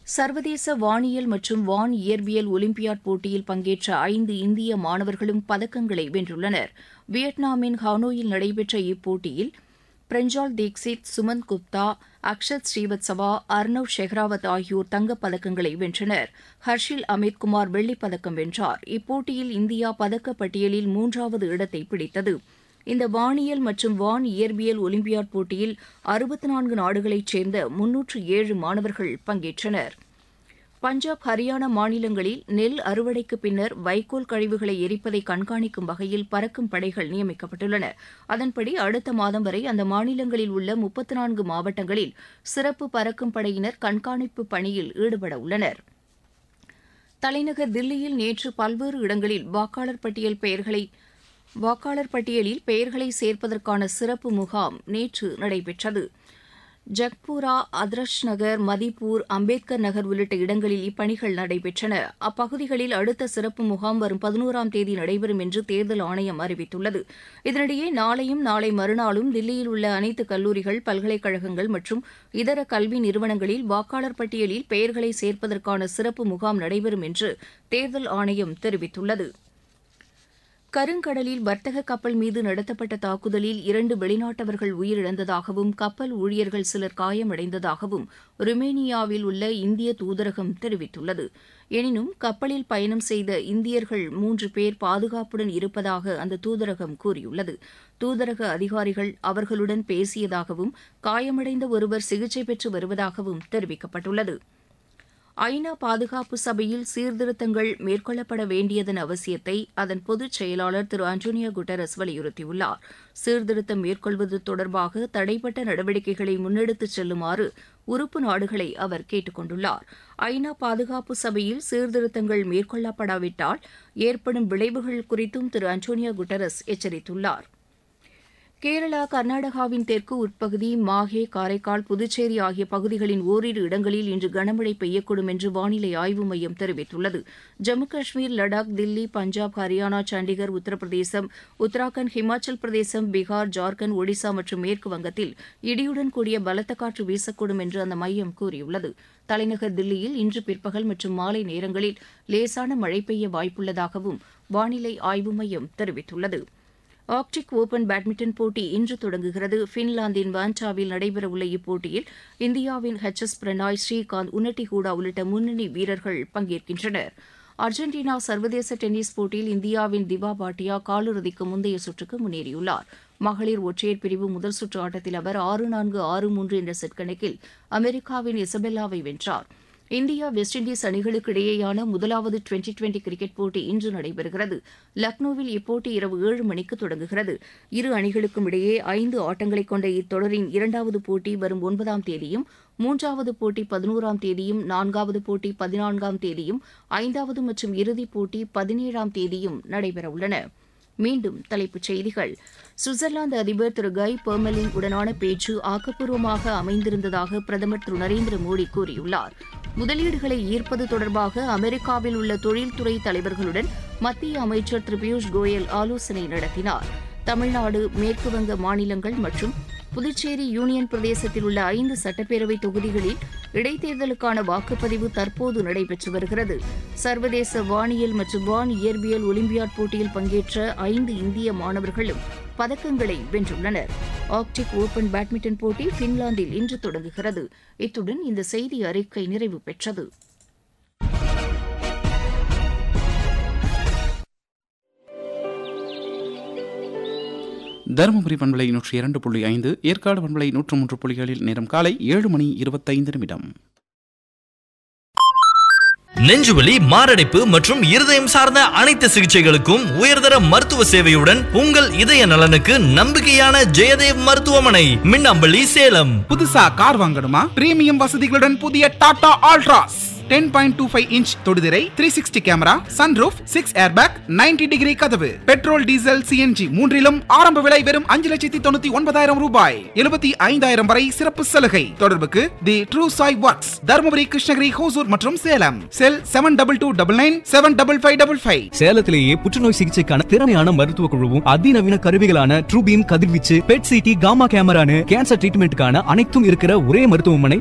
சர்வதேச வானியல் மற்றும் வான் இயற்பியல் ஒலிம்பியாட் போட்டியில் பங்கேற்ற ஐந்து இந்திய மாணவர்களும் பதக்கங்களை வென்றுள்ளனர் வியட்நாமின் ஹானோயில் நடைபெற்ற இப்போட்டியில் பிரஞ்சால் தீக்ஷித் சுமந்த் குப்தா அக்ஷத் ஸ்ரீவத்சவா அர்னவ் ஷெஹ்ராவத் ஆகியோர் தங்கப் பதக்கங்களை வென்றனர் ஹர்ஷில் அமித் குமார் வெள்ளிப் பதக்கம் வென்றார் இப்போட்டியில் இந்தியா பதக்கப் பட்டியலில் மூன்றாவது இடத்தை பிடித்தது இந்த வானியல் மற்றும் வான் இயற்பியல் ஒலிம்பியாட் போட்டியில் அறுபத்தி நான்கு நாடுகளைச் சேர்ந்த முன்னூற்று ஏழு மாணவர்கள் பங்கேற்றனர் பஞ்சாப் ஹரியானா மாநிலங்களில் நெல் அறுவடைக்கு பின்னர் வைக்கோல் கழிவுகளை எரிப்பதை கண்காணிக்கும் வகையில் பறக்கும் படைகள் நியமிக்கப்பட்டுள்ளன அதன்படி அடுத்த மாதம் வரை அந்த மாநிலங்களில் உள்ள முப்பத்து நான்கு மாவட்டங்களில் சிறப்பு பறக்கும் படையினர் கண்காணிப்பு பணியில் ஈடுபட உள்ளனர் தலைநகர் தில்லியில் நேற்று பல்வேறு இடங்களில் வாக்காளர் பட்டியல் பெயர்களை வாக்காளர் பட்டியலில் பெயர்களை சேர்ப்பதற்கான சிறப்பு முகாம் நேற்று நடைபெற்றது ஜக்பூரா அதர்ஷ் நகர் மதிப்பூர் அம்பேத்கர் நகர் உள்ளிட்ட இடங்களில் இப்பணிகள் நடைபெற்றன அப்பகுதிகளில் அடுத்த சிறப்பு முகாம் வரும் பதினோராம் தேதி நடைபெறும் என்று தேர்தல் ஆணையம் அறிவித்துள்ளது இதனிடையே நாளையும் நாளை மறுநாளும் தில்லியில் உள்ள அனைத்து கல்லூரிகள் பல்கலைக்கழகங்கள் மற்றும் இதர கல்வி நிறுவனங்களில் வாக்காளர் பட்டியலில் பெயர்களை சேர்ப்பதற்கான சிறப்பு முகாம் நடைபெறும் என்று தேர்தல் ஆணையம் தெரிவித்துள்ளது கருங்கடலில் வர்த்தக கப்பல் மீது நடத்தப்பட்ட தாக்குதலில் இரண்டு வெளிநாட்டவர்கள் உயிரிழந்ததாகவும் கப்பல் ஊழியர்கள் சிலர் காயமடைந்ததாகவும் ருமேனியாவில் உள்ள இந்திய தூதரகம் தெரிவித்துள்ளது எனினும் கப்பலில் பயணம் செய்த இந்தியர்கள் மூன்று பேர் பாதுகாப்புடன் இருப்பதாக அந்த தூதரகம் கூறியுள்ளது தூதரக அதிகாரிகள் அவர்களுடன் பேசியதாகவும் காயமடைந்த ஒருவர் சிகிச்சை பெற்று வருவதாகவும் தெரிவிக்கப்பட்டுள்ளது ஐநா பாதுகாப்பு சபையில் சீர்திருத்தங்கள் மேற்கொள்ளப்பட வேண்டியதன் அவசியத்தை அதன் பொதுச் செயலாளர் திரு அன்டோனியோ குட்டரஸ் வலியுறுத்தியுள்ளார் சீர்திருத்தம் மேற்கொள்வது தொடர்பாக தடைப்பட்ட நடவடிக்கைகளை முன்னெடுத்துச் செல்லுமாறு உறுப்பு நாடுகளை அவர் கேட்டுக் கொண்டுள்ளார் ஐநா பாதுகாப்பு சபையில் சீர்திருத்தங்கள் மேற்கொள்ளப்படாவிட்டால் ஏற்படும் விளைவுகள் குறித்தும் திரு அன்டோனியோ குட்டரஸ் எச்சரித்துள்ளார் கேரளா கர்நாடகாவின் தெற்கு உட்பகுதி மாஹே காரைக்கால் புதுச்சேரி ஆகிய பகுதிகளின் ஓரிரு இடங்களில் இன்று கனமழை பெய்யக்கூடும் என்று வானிலை ஆய்வு மையம் தெரிவித்துள்ளது ஜம்மு காஷ்மீர் லடாக் தில்லி பஞ்சாப் ஹரியானா சண்டிகர் உத்தரப்பிரதேசம் உத்தராகண்ட் ஹிமாச்சல் பிரதேசம் பீகார் ஜார்க்கண்ட் ஒடிசா மற்றும் மேற்கு வங்கத்தில் இடியுடன் கூடிய பலத்த காற்று வீசக்கூடும் என்று அந்த மையம் கூறியுள்ளது தலைநகர் தில்லியில் இன்று பிற்பகல் மற்றும் மாலை நேரங்களில் லேசான மழை பெய்ய வாய்ப்புள்ளதாகவும் வானிலை ஆய்வு மையம் தெரிவித்துள்ளது ஆர்க்டிக் ஓபன் பேட்மிண்டன் போட்டி இன்று தொடங்குகிறது பின்லாந்தின் வான்டாவில் நடைபெறவுள்ள இப்போட்டியில் இந்தியாவின் ஹெச் எஸ் பிரணாய் ஸ்ரீகாந்த் உன்னட்டி ஹூடா உள்ளிட்ட முன்னணி வீரர்கள் பங்கேற்கின்றனர் அர்ஜென்டினா சர்வதேச டென்னிஸ் போட்டியில் இந்தியாவின் திவா பாட்டியா காலிறுதிக்கு முந்தைய சுற்றுக்கு முன்னேறியுள்ளார் மகளிர் ஒற்றையர் பிரிவு முதல் சுற்று ஆட்டத்தில் அவர் ஆறு நான்கு ஆறு மூன்று என்ற செட் கணக்கில் அமெரிக்காவின் இசபெல்லாவை வென்றார் இந்தியா வெஸ்ட் இண்டீஸ் அணிகளுக்கு இடையேயான முதலாவது டுவெண்டி டுவெண்டி கிரிக்கெட் போட்டி இன்று நடைபெறுகிறது லக்னோவில் இப்போட்டி இரவு ஏழு மணிக்கு தொடங்குகிறது இரு அணிகளுக்கும் இடையே ஐந்து ஆட்டங்களை கொண்ட இத்தொடரின் இரண்டாவது போட்டி வரும் ஒன்பதாம் தேதியும் மூன்றாவது போட்டி பதினோராம் தேதியும் நான்காவது போட்டி பதினான்காம் தேதியும் ஐந்தாவது மற்றும் இறுதிப் போட்டி பதினேழாம் தேதியும் நடைபெறவுள்ளன மீண்டும் தலைப்புச் செய்திகள் சுவிட்சர்லாந்து அதிபர் திரு கை பெர்மலின் உடனான பேச்சு ஆக்கப்பூர்வமாக அமைந்திருந்ததாக பிரதமர் திரு நரேந்திர மோடி கூறியுள்ளார் முதலீடுகளை ஈர்ப்பது தொடர்பாக அமெரிக்காவில் உள்ள தொழில்துறை தலைவர்களுடன் மத்திய அமைச்சர் திரு பியூஷ் கோயல் ஆலோசனை நடத்தினார் தமிழ்நாடு மேற்குவங்க மாநிலங்கள் மற்றும் புதுச்சேரி யூனியன் பிரதேசத்தில் உள்ள ஐந்து சட்டப்பேரவை தொகுதிகளில் இடைத்தேர்தலுக்கான வாக்குப்பதிவு தற்போது நடைபெற்று வருகிறது சர்வதேச வானியல் மற்றும் வான் இயற்பியல் ஒலிம்பியாட் போட்டியில் பங்கேற்ற ஐந்து இந்திய மாணவர்களும் பதக்கங்களை வென்றுள்ளனர் ஆர்க்டிக் ஓபன் பேட்மிண்டன் போட்டி பின்லாந்தில் இன்று தொடங்குகிறது இத்துடன் இந்த செய்தி அறிக்கை நிறைவு பெற்றது தருமபுரி பண்பலை நூற்றி இரண்டு புள்ளி ஐந்து ஏற்காடு பண்பலை நூற்று மூன்று புள்ளிகளில் நேரம் காலை ஏழு மணி இருபத்தைந்து நிமிடம் நெஞ்சுவலி மாரடைப்பு மற்றும் இருதயம் சார்ந்த அனைத்து சிகிச்சைகளுக்கும் உயர்தர மருத்துவ சேவையுடன் உங்கள் இதய நலனுக்கு நம்பிக்கையான ஜெயதேவ் மருத்துவமனை மின்னம்பள்ளி சேலம் புதுசா கார் வாங்கணுமா பிரீமியம் வசதிகளுடன் புதிய Tata Altroz ten point two five inch தொடுதிரை three sixty camera sunroof six airbag 90 degree கதவு பெட்ரோல் டீசல் சிஎன்ஜி மூன்றிலும் ஆரம்ப விலை வெறும் அஞ்சு லட்சத்தி தொண்ணூத்தி ஒன்பதாயிரம் ரூபாய் எழுபத்தி ஐந்தாயிரம் வரை சிறப்பு சலுகை தொடர்புக்கு the true Sai works Dharmapuri Krishnagiri Hosur மற்றும் Salem cell seven double two double nine seven double five double five சேலத்திலேயே புற்றுநோய் சிகிச்சைக்கான திறமையான மருத்துவ குழுவும் அதிநவீன கருவிகளான ட்ரூபீம் கதிர்வீச்சு பெட் சிடி காமா கேமரானு கேன்சர் ட்ரீட்மெண்ட்டுக்கான அனைத்தும் இருக்கிற ஒரே மருத்துவமனை